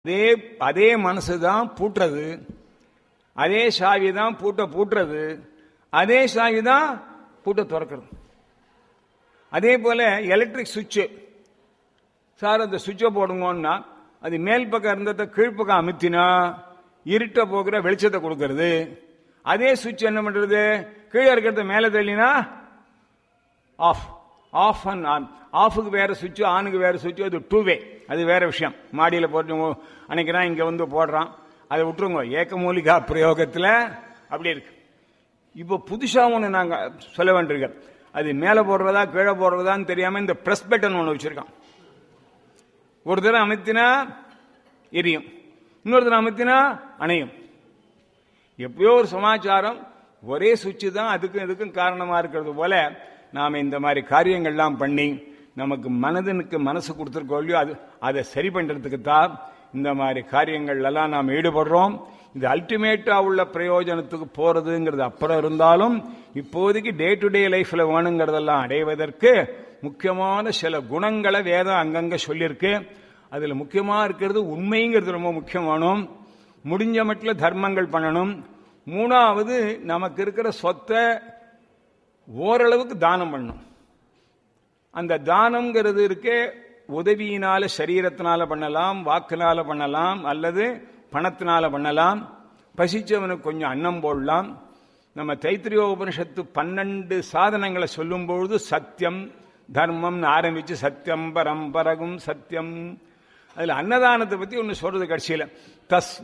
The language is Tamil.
அதே அதே மனசு தான் பூட்டுறது அதே சாவி தான் பூட்டை பூட்டுறது அதே சாவி தான் பூட்டை திறக்கிறது அதே போல எலக்ட்ரிக் சுவிட்சு சார் அந்த சுவிட்சை போடுங்கன்னா அது மேல் பக்கம் இருந்ததை கீழ்ப்பக்கம் அமுத்தினா இருட்ட போகிற வெளிச்சத்தை கொடுக்கறது அதே சுவிட்ச் என்ன பண்றது கீழே இருக்கிறத மேலே தள்ளினா ஆஃப் ஆஃப் அண்ட் ஆன் ஆஃபுக்கு வேற சுவிட்ச் ஆனுக்கு வேற சுவிட்ச் அது டூ வே அது வேற விஷயம் மாடியில் போட்டு அன்னைக்குதான் இங்கே வந்து போடுறான் அதை விட்டுருங்க ஏக்கமூலிகா பிரயோகத்தில் அப்படி இருக்கு இப்போ புதுசாக ஒன்று நாங்கள் சொல்ல வேண்டியிருக்கோம் அது மேலே போடுறதா கீழே போடுறதான்னு தெரியாமல் இந்த ப்ரெஸ் பட்டன் ஒன்று வச்சிருக்கான் ஒரு தடவை அமைத்தினா எரியும் இன்னொரு தடவை அமைத்தினா அணையும் எப்பயோ ஒரு சமாச்சாரம் ஒரே சுவிட்சு தான் அதுக்கும் இதுக்கும் காரணமா இருக்கிறது போல நாம இந்த மாதிரி காரியங்கள்லாம் பண்ணி நமக்கு மனதனுக்கு மனசு கொடுத்துருக்கோம் இல்லையோ அது அதை சரி பண்றதுக்கு தான் இந்த மாதிரி காரியங்கள் எல்லாம் நாம் ஈடுபடுறோம் இது அல்டிமேட்டா உள்ள பிரயோஜனத்துக்கு போறதுங்கிறது அப்புறம் இருந்தாலும் இப்போதைக்கு டே டு டே லைஃப்ல வேணுங்கிறதெல்லாம் அடைவதற்கு முக்கியமான சில குணங்களை வேதம் அங்கங்க சொல்லியிருக்கு அதுல முக்கியமா இருக்கிறது உண்மைங்கிறது ரொம்ப முக்கியமானும் முடிஞ்ச மட்டில் தர்மங்கள் பண்ணணும் மூணாவது நமக்கு இருக்கிற சொத்தை ஓரளவுக்கு தானம் பண்ணணும் அந்த தானம்ங்கிறது இருக்கே உதவியினால சரீரத்தினால பண்ணலாம் வாக்குனால பண்ணலாம் அல்லது பணத்தினால பண்ணலாம் பசிச்சவனுக்கு கொஞ்சம் அன்னம் போடலாம் நம்ம தைத்திரிய உபனிஷத்து பன்னெண்டு சாதனங்களை சொல்லும் பொழுது சத்தியம் தர்மம்னு ஆரம்பிச்சு சத்தியம் பரம்பரகும் சத்தியம் அதுல அன்னதானத்தை பத்தி ஒன்னு சொல்றது கடைசியில தஸ்